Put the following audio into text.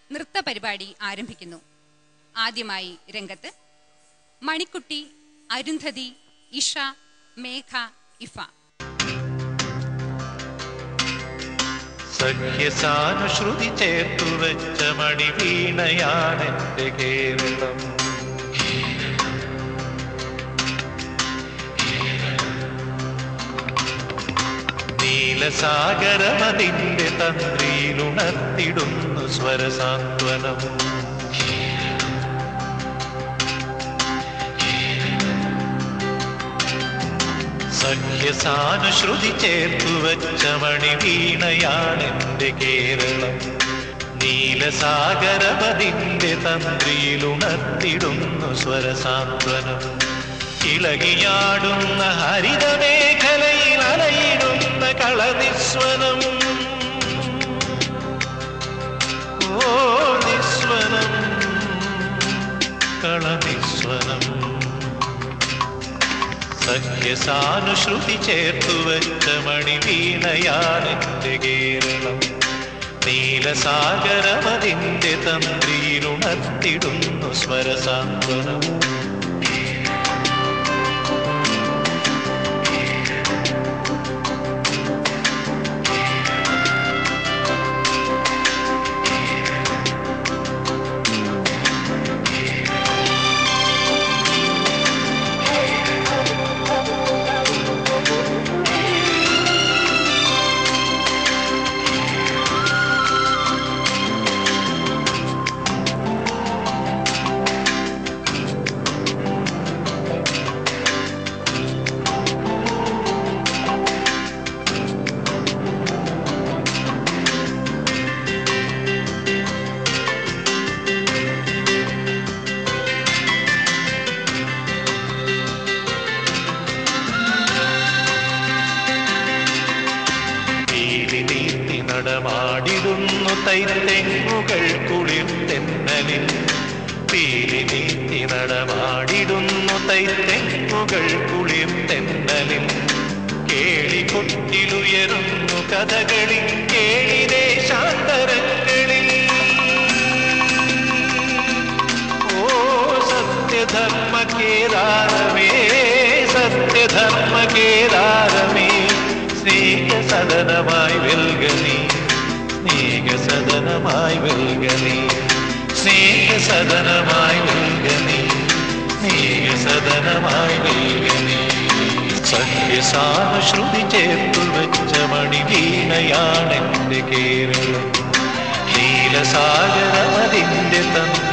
നൃത്ത പരിപാടി ആരംഭിക്കുന്നു ആദ്യമായി രംഗത്ത് മണിക്കുട്ടി അരുന്ധതി ഇഷ മേഘ ഇഫ സഖ്യസാനുശ്രുതി ചേർത്തു വെച്ച മണിവീണയാണെന്റെ കേരളം നീലസാഗരമതിന്റെ തന്ത്രിയിലുണർത്തിടുന്നു സ്വരസാന്ത്വനം സഖ്യസാനുശ്രുതി ചേർത്തു വെച്ച മണിവീണയാണെന്റെ കേരളം നീലസാഗരപതിന്റെ തന്ത്രിയിലുണർത്തിടുന്നു സ്വരസാന്ത്വനം ഇളകിയാടുന്ന ഹരിതമേഖലയിൽ അലയിടുന്ന കളനിസ്വനം ഓ നിസ്വനം കളനിസ്വനം സഖ്യസാനുശ്രുതി ചേർത്തു വെച്ച മണിവീണയാണെന്റെ കേരളം നീലസാഗരമതിന്റെ തന്ത്രിയിലുണർത്തിടുന്നു സ്വരസാന്ത്വനം പീലി നീത്തി നടമാടിടുന്നു തൈത്തെങ്ങുകൾ കുളിർത്തെന്നലിൽ പീലി നീത്തി നടമാടിടുന്നു തൈത്തെങ്ങുകൾ കുളിർത്തെന്നലിൽ കേളികൊട്ടിലുയരുന്നു കഥകളി കേളിരേ ശാന്തരങ്ങളിൽ ഓ സത്യധർമ്മ കേദാരമേ സത്യധർമ്മ കേദാരമേ സ്നേഹസദനമായി വെൽകനി സ്നേഹസദനമായി വെൽകനി സ്നേഹസദനമായി വെൽകനി സ്നേഹസദനമായി വെൽകനി സഖ്യസാനുശ്രുതി ചേർത്തു വെച്ച മണിവീണയാണെന്റെ കേരളം നീലസാഗരമതിന്റെ തന്ത്രി